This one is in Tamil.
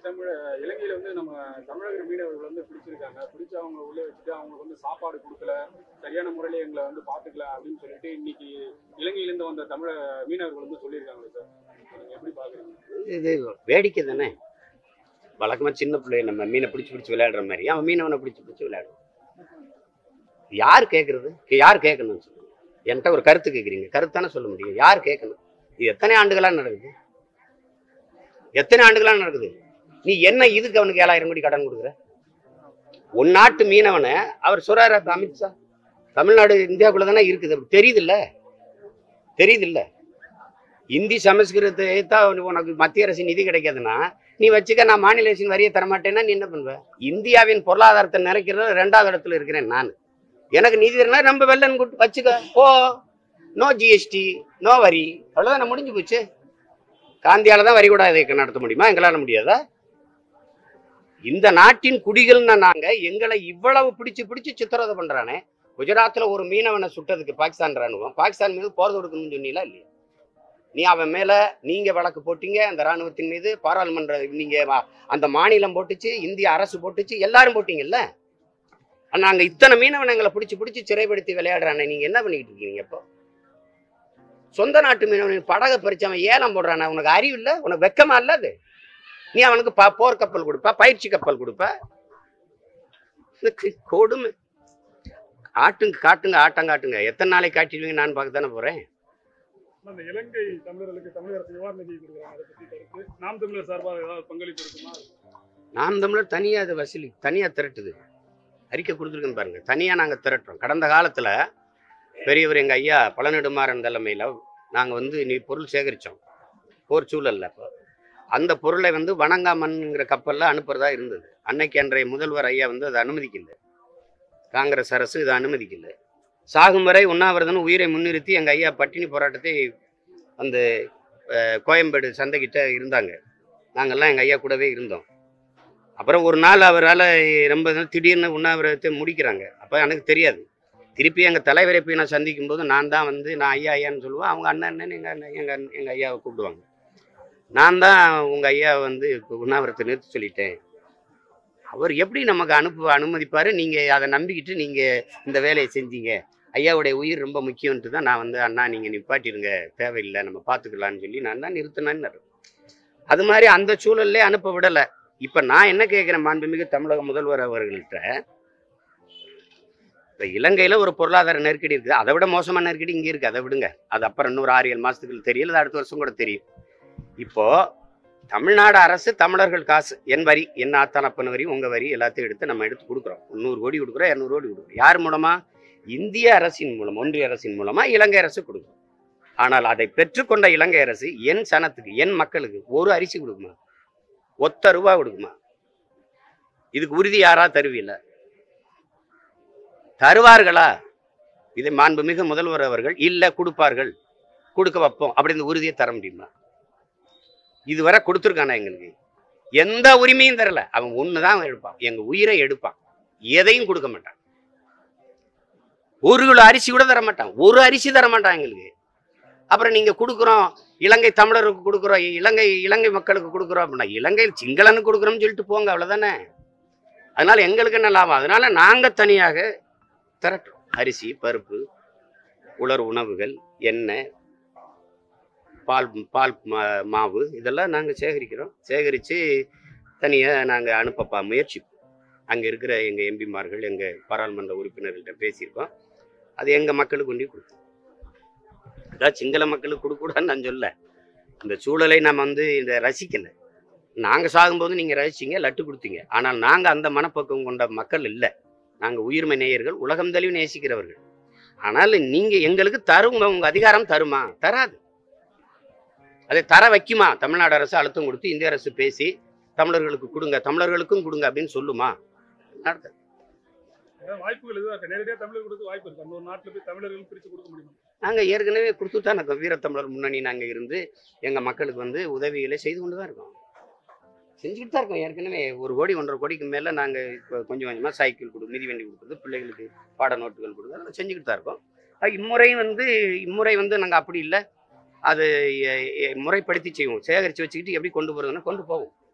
தமிழ இலங்கையில வந்து நம்ம தமிழக மீனவர்கள் வந்து பிடிச்சிருக்காங்க பிடிச்சு அவங்க உள்ள வச்சுட்டு அவங்களுக்கு வந்து சாப்பாடு கொடுக்கல சரியான முறையில எங்களை வந்து பாத்துக்கல அப்படின்னு சொல்லிட்டு இன்னைக்கு இலங்கையிலேருந்து வந்த தமிழ மீனவர்கள் வந்து சொல்லியிருக்காங்க சார் நீங்க எப்படி பாக்குறீங்க இது வேடிக்கை தானே வழக்கமாக சின்ன பிள்ளைய நம்ம மீனை பிடிச்சி பிடிச்சி விளையாடுற மாதிரி அவன் மீனவனை பிடிச்சி பிடிச்சி விளையாடுவான் யார் கேட்கறது யார் கேட்கணும்னு சொல்லுங்க என்கிட்ட ஒரு கருத்து கேட்குறீங்க கருத்தானே சொல்ல முடியும் யார் கேட்கணும் இது எத்தனை ஆண்டுகளா நடக்குது எத்தனை ஆண்டுகளா நடக்குது நீ என்ன இதுக்கு அவனுக்கு ஏழாயிரம் கோடி கடன் கொடுக்குற உன் நாட்டு மீனவனை அவர் சொல்றாரு அப்ப அமித்ஷா தமிழ்நாடு இந்தியாவுக்குள்ள தானே இருக்குது அப்படி தெரியுதுல்ல தெரியுதுல்ல இந்தி சமஸ்கிருதத்தை தான் உனக்கு மத்திய அரசு நிதி கிடைக்காதுன்னா நீ வச்சுக்க நான் மாநில அரசின் வரியை தரமாட்டேன்னா நீ என்ன பண்ணுவ இந்தியாவின் பொருளாதாரத்தை நிறைக்கிறது ரெண்டாவது இடத்துல இருக்கிறேன் நான் எனக்கு நிதி தரனா ரொம்ப வெள்ளன் கூட்டு வச்சுக்க போ நோ ஜிஎஸ்டி நோ வரி அவ்வளோதான் முடிஞ்சு போச்சு காந்தியால தான் வரி கூட இதை நடத்த முடியுமா எங்களால முடியாதா இந்த நாட்டின் குடிகள்னா நாங்க எங்களை இவ்வளவு பிடிச்சு பிடிச்சு சித்திரவதை பண்றானே குஜராத்ல ஒரு மீனவனை சுட்டதுக்கு பாகிஸ்தான் ராணுவம் பாகிஸ்தான் மீது போர் தொடுக்கணும்னு சொன்னீங்களா இல்லையா நீ அவன் மேல நீங்க வழக்கு போட்டீங்க அந்த ராணுவத்தின் மீது பாராளுமன்ற நீங்க வா- அந்த மாநிலம் போட்டுச்சு இந்திய அரசு போட்டுச்சு எல்லாரும் போட்டீங்கல்ல ஆனா நாங்க இத்தனை மீனவனை எங்களை பிடிச்சு பிடிச்சு சிறைப்படுத்தி விளையாடுறானே நீங்க என்ன பண்ணிட்டு இருக்கீங்க இப்போ சொந்த நாட்டு மீனவனின் படகை பறிச்சு அவன் ஏலம் போடுறானே உனக்கு அறிவு இல்ல உனக்கு வெக்கமா இல்ல அது நீ அவனுக்கு ப- போர் கப்பல் கொடுப்ப பயிற்சி கப்பல் கொடுப்ப இதுக்கு கொடுமை ஆட்டுங்க காட்டுங்க ஆட்டம் காட்டுங்க எத்தனை நாளைக்கு காட்டிடுவீங்க நான் பார்க்க தானே போறேன் அந்த இலங்கை தமிழர்களுக்கு தமிழக அரசு நிவாரண நிதி கொடுக்குறாங்க அதை பத்தி கருத்து நாம் தமிழர் சார்பாக ஏதாவது பங்களிப்பு இருக்குமா நாம் தமிழர் தனியா அதை வசூலி தனியா திரட்டுது அறிக்கை கொடுத்துருக்கேன் பாருங்க தனியா நாங்க திரட்டுறோம் கடந்த காலத்துல பெரியவர் எங்க ஐயா பழநெடுமாறன் தலைமையில நாங்க வந்து நீ பொருள் சேகரிச்சோம் போர் சூழல்ல அப்போ அந்த பொருளை வந்து வணங்காமன்ங்கிற கப்பல்ல அனுப்புறதா இருந்தது அன்னைக்கு அன்றைய முதல்வர் ஐயா வந்து அதை அனுமதிக்கல காங்கிரஸ் அரசு இதை அனுமதிக்கல சாகும் வரை உண்ணாவிரதன் உயிரை முன்னிறுத்தி எங்க ஐயா பட்டினி போராட்டத்தை அந்த அஹ், கோயம்பேடு சந்தைக்கிட்ட இருந்தாங்க நாங்கெல்லாம் எங்க ஐயா கூடவே இருந்தோம் அப்புறம் ஒரு நாள் அவரால் ரொம்ப நாள் திடீர்னு உண்ணாவிரதத்தை முடிக்கிறாங்க அப்போ எனக்கு தெரியாது திருப்பி எங்கள் தலைவரை போய் நான் சந்திக்கும் போது நான் தான் வந்து நான் ஐயா ஐயான்னு சொல்லுவேன் அவங்க அண்ணன் அண்ணன் எங்கள் அண்ணன் எங்கள் அண்ணன் எங்கள் ஐயாவை கூப்பிடுவாங்க நான் தான் உங்கள் ஐயா வந்து இப்ப உண்ணாவிரத்தை நிறுத்த சொல்லிட்டேன் அவர் எப்படி நமக்கு அனுப்பு அனுமதிப்பார் நீங்கள் அதை நம்பிக்கிட்டு நீங்கள் இந்த வேலையை செஞ்சீங்க ஐயாவுடைய உயிர் ரொம்ப முக்கியம்ன்ட்டு தான் நான் வந்து அண்ணா நீங்கள் நிப்பாட்டிடுங்க தேவையில்லை நம்ம பார்த்துக்கலான்னு சொல்லி நான் தான் நிறுத்தினேன்னு அது மாதிரி அந்த சூழல்லே அனுப்ப விடலை இப்ப நான் என்ன கேட்கிறேன் மாண்புமிகு தமிழக முதல்வர் அவர்கள்ட்ட இப்ப இலங்கையில ஒரு பொருளாதார நெருக்கடி இருக்குது அதை விட மோசமான நெருக்கடி இங்க இருக்கு அதை விடுங்க அது அப்புறம் இன்னொரு ஆறு ஏழு மாசத்துக்கு தெரியல அது அடுத்த வருஷம் கூட தெரியும் இப்போ தமிழ்நாடு அரசு தமிழர்கள் காசு என் வரி என் ஆத்தானப்பன் வரி உங்க வரி எல்லாத்தையும் எடுத்து நம்ம எடுத்து கொடுக்குறோம் நூறு கோடி கொடுக்குறோம் இரநூறு கோடி கொடுக்குறோம் யார் மூலமா இந்திய அரசின் மூலம் ஒன்றிய அரசின் மூலமா இலங்கை அரசு கொடுக்கும் ஆனால் அதை பெற்றுக்கொண்ட இலங்கை அரசு என் சனத்துக்கு என் மக்களுக்கு ஒரு அரிசி கொடுக்குமா ஒத்த ரூபா கொடுக்குமா இதுக்கு உறுதி யாரா தருவில்ல தருவார்களா இதை மாண்புமிகு முதல்வர் அவர்கள் இல்ல கொடுப்பார்கள் கொடுக்க வைப்போம் அப்படி இந்த உறுதியை தர முடியுமா இதுவரை கொடுத்துருக்கானா எங்களுக்கு எந்த உரிமையும் தரல அவன் ஒண்ணுதான் எடுப்பான் எங்க உயிரை எடுப்பான் எதையும் கொடுக்க மாட்டான் ஒரு கிலோ அரிசி கூட தர மாட்டான் ஒரு அரிசி தர மாட்டான் எங்களுக்கு அப்புறம் நீங்க கொடுக்குறோம் இலங்கை தமிழருக்கு கொடுக்குறோம் இலங்கை இலங்கை மக்களுக்கு கொடுக்குறோம் அப்படின்னா இலங்கை சிங்களனுக்கு கொடுக்குறோம்னு சொல்லிட்டு போங்க அவ்வளவுதானே அதனால எங்களுக்கு என்ன லாபம் அதனால நாங்க தனியாக திரட்டுறோம் அரிசி பருப்பு உலர் உணவுகள் எண்ணெய் பால் பால் மா- மாவு இதெல்லாம் நாங்கள் சேகரிக்கிறோம் சேகரித்து தனியாக நாங்கள் அனுப்பப்பா முயற்சிப்போம் அங்கே இருக்கிற எங்கள் எம்பிமார்கள் எங்கள் பாராளுமன்ற உறுப்பினர்கள்ட்ட பேசியிருக்கோம் அது எங்கள் மக்களுக்கு கொண்டு கொடுப்போம் அதான் சிங்கள மக்களுக்கு கொடுக்கூடாதுன்னு நான் சொல்ல இந்த சூழலை நம்ம வந்து இந்த ரசிக்கல நாங்கள் சாகும்போது நீங்கள் ரசிச்சீங்க லட்டு கொடுத்தீங்க ஆனால் நாங்கள் அந்த மனப்பக்குவம் கொண்ட மக்கள் இல்லை நாங்கள் உயிர்மை நேயர்கள் உலகம் தழுவி நேசிக்கிறவர்கள் ஆனால் நீங்கள் எங்களுக்கு தரும் உங்க அதிகாரம் தருமா தராது அதை தர வைக்குமா தமிழ்நாடு அரசு அழுத்தம் கொடுத்து இந்திய அரசு பேசி தமிழர்களுக்கு கொடுங்க தமிழர்களுக்கும் கொடுங்க அப்படின்னு சொல்லுமா நடத்த ஏதாவது வாய்ப்புகள் எதுவும் இருக்கு நேரடியாக தமிழர் கொடுக்க வாய்ப்பு இருக்கு இன்னொரு நாட்டுல போய் தமிழர்கள் பிரிச்சு கொடுக்க முடியுமா நாங்கள் ஏற்கனவே கொடுத்து தான் இருக்கோம் வீரத்தமிழர் முன்னணி நாங்கள் இருந்து எங்கள் மக்களுக்கு வந்து உதவிகளை செய்து கொண்டு தான் இருக்கோம் செஞ்சுக்கிட்டு தான் இருக்கோம் ஏற்கனவே ஒரு கோடி ஒன்றரை கோடிக்கு மேலே நாங்கள் இப்போ கொஞ்சம் கொஞ்சமாக சைக்கிள் கொடு மிதிவண்டி கொடுக்குறது பிள்ளைகளுக்கு பாட நோட்டுகள் கொடுக்குறது அதெல்லாம் செஞ்சுக்கிட்டு தான் இருக்கோம் அது இம்முறையும் வந்து இம்முறை வந்து நாங்கள் அப்படி இல்லை அது எ- எ- முறைப்படுத்தி செய்வோம் சேகரித்து வச்சுக்கிட்டு எப்படி கொண்டு போகிறதுன்னா கொண்டு போவோம்